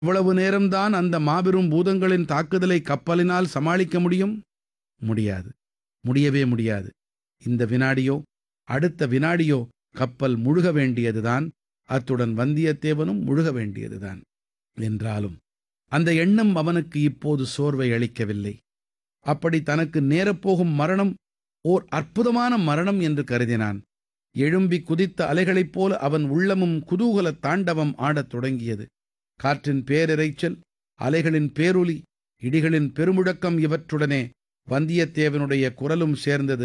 இவ்வளவு நேரம்தான் அந்த மாபெரும் பூதங்களின் தாக்குதலை கப்பலினால் சமாளிக்க முடியும் முடியாது முடியவே முடியாது இந்த வினாடியோ அடுத்த வினாடியோ கப்பல் முழுக வேண்டியதுதான் அத்துடன் வந்தியத்தேவனும் முழுக வேண்டியதுதான் என்றாலும் அந்த எண்ணம் அவனுக்கு இப்போது சோர்வை அளிக்கவில்லை அப்படி தனக்கு நேரப்போகும் மரணம் ஓர் அற்புதமான மரணம் என்று கருதினான் எழும்பி குதித்த அலைகளைப் போல அவன் உள்ளமும் குதூகல தாண்டவம் ஆடத் தொடங்கியது காற்றின் பேரிரைச்சல் அலைகளின் பேரொலி இடிகளின் பெருமுழக்கம் இவற்றுடனே வந்தியத்தேவனுடைய குரலும் சேர்ந்தது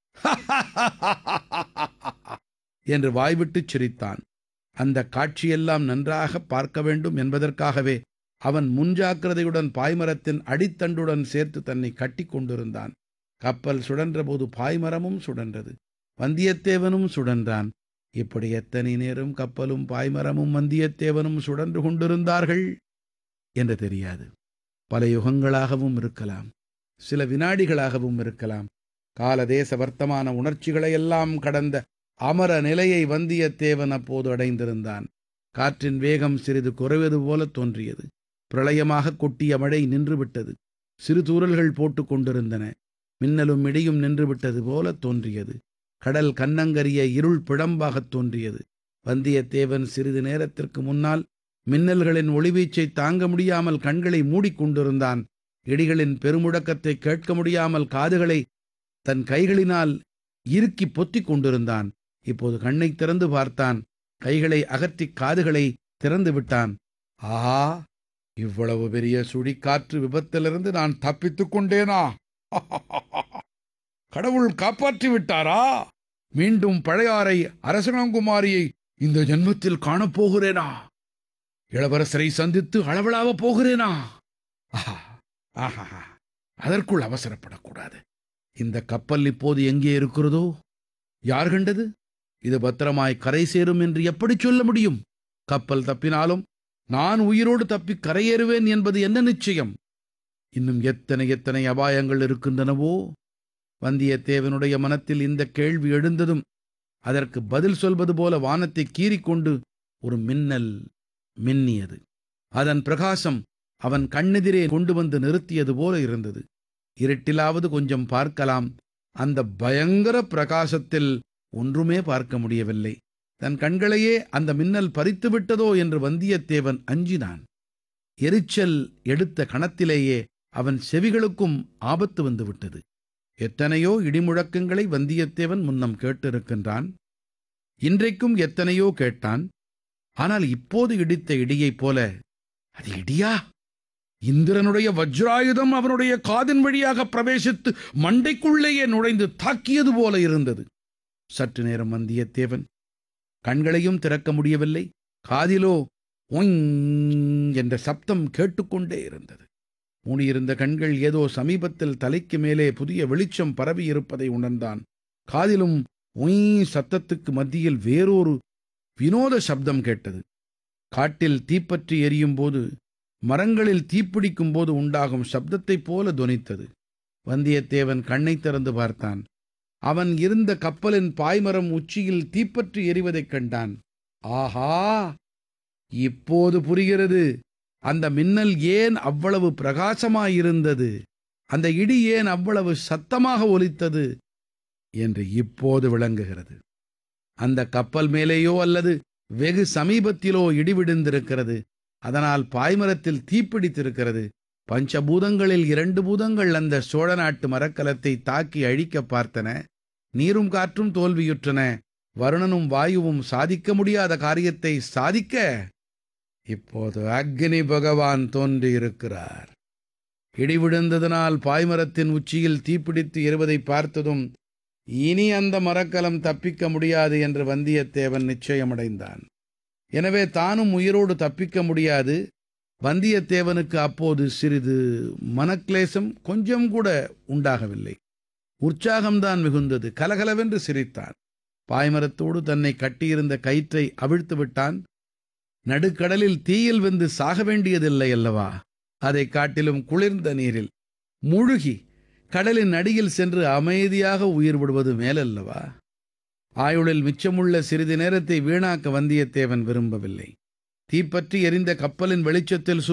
என்று வாய்விட்டுச் சிரித்தான் அந்த காட்சியெல்லாம் நன்றாக பார்க்க வேண்டும் என்பதற்காகவே அவன் முன்ஜாக்கிரதையுடன் பாய்மரத்தின் அடித்தண்டுடன் சேர்த்து தன்னை கட்டிக் கொண்டிருந்தான் கப்பல் சுழன்றபோது பாய்மரமும் சுழன்றது வந்தியத்தேவனும் சுழன்றான் இப்படி எத்தனை நேரம் கப்பலும் பாய்மரமும் வந்தியத்தேவனும் சுழன்று கொண்டிருந்தார்கள் என்று தெரியாது பல யுகங்களாகவும் இருக்கலாம் சில வினாடிகளாகவும் இருக்கலாம் காலதேச வர்த்தமான உணர்ச்சிகளையெல்லாம் கடந்த அமர நிலையை வந்தியத்தேவன் அப்போது அடைந்திருந்தான் காற்றின் வேகம் சிறிது குறைவது போல தோன்றியது பிரளயமாக கொட்டிய மழை நின்றுவிட்டது சிறு தூறல்கள் போட்டுக் கொண்டிருந்தன மின்னலும் இடியும் நின்றுவிட்டது போல தோன்றியது கடல் கன்னங்கரிய இருள் பிழம்பாகத் தோன்றியது வந்தியத்தேவன் சிறிது நேரத்திற்கு முன்னால் மின்னல்களின் ஒளிவீச்சை தாங்க முடியாமல் கண்களை மூடிக்கொண்டிருந்தான் இடிகளின் பெருமுழக்கத்தை கேட்க முடியாமல் காதுகளை தன் கைகளினால் இறுக்கி பொத்திக் கொண்டிருந்தான் இப்போது கண்ணை திறந்து பார்த்தான் கைகளை அகற்றி காதுகளை திறந்து விட்டான் ஆஹா இவ்வளவு பெரிய சுழிக்காற்று விபத்திலிருந்து நான் தப்பித்துக் கொண்டேனா கடவுள் காப்பாற்றி விட்டாரா மீண்டும் பழையாறை அரசனங்குமாரியை இந்த ஜென்மத்தில் காணப்போகிறேனா இளவரசரை சந்தித்து அளவலாவப் போகிறேனா ஆஹா ஆஹா அதற்குள் அவசரப்படக்கூடாது இந்த கப்பல் இப்போது எங்கே இருக்கிறதோ யார் கண்டது இது பத்திரமாய் கரை சேரும் என்று எப்படி சொல்ல முடியும் கப்பல் தப்பினாலும் நான் உயிரோடு தப்பி கரையேறுவேன் என்பது என்ன நிச்சயம் இன்னும் எத்தனை எத்தனை அபாயங்கள் இருக்கின்றனவோ வந்தியத்தேவனுடைய மனத்தில் இந்த கேள்வி எழுந்ததும் அதற்கு பதில் சொல்வது போல வானத்தை கீறிக்கொண்டு ஒரு மின்னல் மின்னியது அதன் பிரகாசம் அவன் கண்ணெதிரே கொண்டு வந்து நிறுத்தியது போல இருந்தது இருட்டிலாவது கொஞ்சம் பார்க்கலாம் அந்த பயங்கர பிரகாசத்தில் ஒன்றுமே பார்க்க முடியவில்லை தன் கண்களையே அந்த மின்னல் பறித்து விட்டதோ என்று வந்தியத்தேவன் அஞ்சினான் எரிச்சல் எடுத்த கணத்திலேயே அவன் செவிகளுக்கும் ஆபத்து வந்து விட்டது எத்தனையோ இடிமுழக்கங்களை வந்தியத்தேவன் முன்னம் கேட்டிருக்கின்றான் இன்றைக்கும் எத்தனையோ கேட்டான் ஆனால் இப்போது இடித்த இடியைப் போல அது இடியா இந்திரனுடைய வஜ்ராயுதம் அவனுடைய காதின் வழியாக பிரவேசித்து மண்டைக்குள்ளேயே நுழைந்து தாக்கியது போல இருந்தது சற்று நேரம் வந்தியத்தேவன் கண்களையும் திறக்க முடியவில்லை காதிலோ ஒங் என்ற சப்தம் கேட்டுக்கொண்டே இருந்தது மூடியிருந்த கண்கள் ஏதோ சமீபத்தில் தலைக்கு மேலே புதிய வெளிச்சம் பரவி இருப்பதை உணர்ந்தான் காதிலும் ஒய் சத்தத்துக்கு மத்தியில் வேறொரு வினோத சப்தம் கேட்டது காட்டில் தீப்பற்றி எரியும் போது மரங்களில் தீப்பிடிக்கும் போது உண்டாகும் சப்தத்தைப் போல தொனித்தது வந்தியத்தேவன் கண்ணை திறந்து பார்த்தான் அவன் இருந்த கப்பலின் பாய்மரம் உச்சியில் தீப்பற்றி எரிவதைக் கண்டான் ஆஹா இப்போது புரிகிறது அந்த மின்னல் ஏன் அவ்வளவு பிரகாசமாயிருந்தது அந்த இடி ஏன் அவ்வளவு சத்தமாக ஒலித்தது என்று இப்போது விளங்குகிறது அந்த கப்பல் மேலேயோ அல்லது வெகு சமீபத்திலோ இடி விழுந்திருக்கிறது அதனால் பாய்மரத்தில் தீப்பிடித்திருக்கிறது பஞ்சபூதங்களில் இரண்டு பூதங்கள் அந்த சோழ நாட்டு மரக்கலத்தை தாக்கி அழிக்க பார்த்தன நீரும் காற்றும் தோல்வியுற்றன வருணனும் வாயுவும் சாதிக்க முடியாத காரியத்தை சாதிக்க இப்போது அக்னி பகவான் தோன்றியிருக்கிறார் இடி விழுந்ததனால் பாய்மரத்தின் உச்சியில் தீப்பிடித்து எறுவதை பார்த்ததும் இனி அந்த மரக்கலம் தப்பிக்க முடியாது என்று வந்தியத்தேவன் நிச்சயமடைந்தான் எனவே தானும் உயிரோடு தப்பிக்க முடியாது வந்தியத்தேவனுக்கு அப்போது சிறிது மனக்லேசம் கொஞ்சம் கூட உண்டாகவில்லை உற்சாகம்தான் மிகுந்தது கலகலவென்று சிரித்தான் பாய்மரத்தோடு தன்னை கட்டியிருந்த கயிற்றை அவிழ்த்து விட்டான் நடுக்கடலில் தீயில் வெந்து சாக வேண்டியதில்லை அல்லவா அதைக் காட்டிலும் குளிர்ந்த நீரில் முழுகி கடலின் அடியில் சென்று அமைதியாக உயிர் விடுவது மேலல்லவா ஆயுளில் மிச்சமுள்ள சிறிது நேரத்தை வீணாக்க வந்தியத்தேவன் விரும்பவில்லை தீப்பற்றி எரிந்த கப்பலின் வெளிச்சத்தில்